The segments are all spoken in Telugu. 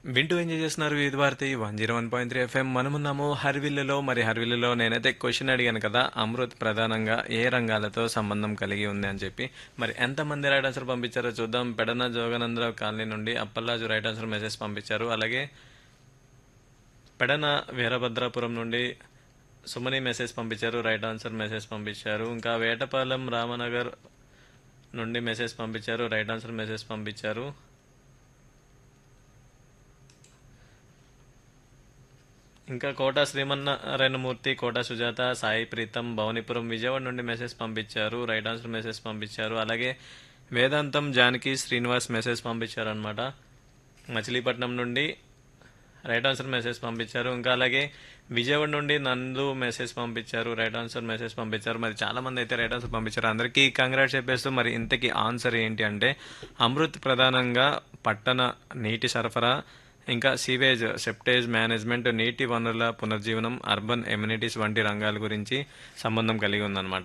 వింటూ ఎంజాయ్ చేస్తున్నారు Vividh Bharati one zero one point three FM మనమున్నాము హర్విల్లులో మరి హర్విల్లులో నేనైతే క్వశ్చన్ అడిగాను కదా అమృత్ ప్రధానంగా ఏ రంగాలతో సంబంధం కలిగి ఉంది అని చెప్పి మరి ఎంతమంది రైట్ ఆన్సర్ పంపించారో చూద్దాం పెడన జోగానందరావు కాలనీ నుండి అప్పల్లాజు రైట్ ఆన్సర్ మెసేజ్ పంపించారు అలాగే పెడన వీరభద్రాపురం నుండి సుమని మెసేజ్ పంపించారు రైట్ ఆన్సర్ మెసేజ్ పంపించారు ఇంకా వేటపాలెం రామనగర్ నుండి మెసేజ్ పంపించారు రైట్ ఆన్సర్ మెసేజ్ పంపించారు ఇంకా కోట శ్రీమన్నారాయణమూర్తి కోట సుజాత సాయి ప్రీతం భవనిపురం విజయవాడ నుండి మెసేజ్ పంపించారు రైట్ ఆన్సర్ మెసేజ్ పంపించారు అలాగే వేదాంతం జానకి శ్రీనివాస్ మెసేజ్ పంపించారు అనమాట మచిలీపట్నం నుండి రైట్ ఆన్సర్ మెసేజ్ పంపించారు ఇంకా అలాగే విజయవాడ నుండి నందు మెసేజ్ పంపించారు రైట్ ఆన్సర్ మెసేజ్ పంపించారు మరి చాలా మంది అయితే రైట్ ఆన్సర్ పంపించారు అందరికీ కంగ్రాట్స్ చెప్పేస్తూ మరి ఇంతకీ ఆన్సర్ ఏంటి అంటే అమృత్ ప్రధానంగా పట్టణ నీటి సరఫరా ఇంకా సీవేజ్ సెప్టేజ్ మేనేజ్మెంట్ నీటి వనరుల పునర్జీవనం అర్బన్ ఎమ్యూనిటీస్ వంటి రంగాల గురించి సంబంధం కలిగి ఉందన్నమాట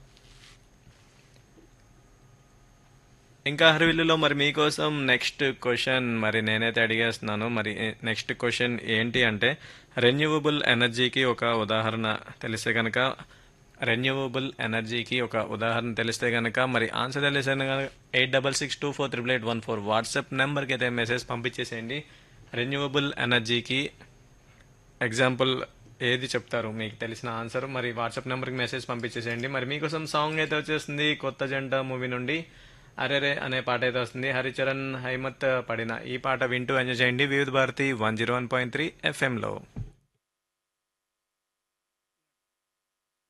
ఇంకా హరివిల్లులో మరి మీకోసం నెక్స్ట్ క్వశ్చన్ మరి నేనైతే అడిగేస్తున్నాను మరి నెక్స్ట్ క్వశ్చన్ ఏంటి అంటే రెన్యూవబుల్ ఎనర్జీకి ఒక ఉదాహరణ తెలిస్తే కనుక రెన్యూవబుల్ ఎనర్జీకి ఒక ఉదాహరణ తెలిస్తే కనుక మరి ఆన్సర్ తెలిస్తే కనుక eight double six two four triple eight one four WhatsApp నెంబర్కి అయితే మెసేజ్ పంపించేసేయండి రెన్యూవబుల్ ఎనర్జీకి ఎగ్జాంపుల్ ఏది చెప్తారు మీకు తెలిసిన ఆన్సర్ మరి వాట్సాప్ నెంబర్కి మెసేజ్ పంపించేసేయండి మరి మీకోసం సాంగ్ అయితే వచ్చేస్తుంది కొత్త జంట మూవీ నుండి అరెరే అనే పాట అయితే వస్తుంది హరిచరణ్ హైమత్ పడిన ఈ పాట వింటూ ఎంజాయ్ చేయండి Vividh Bharati one zero one point three ఎఫ్ఎంలో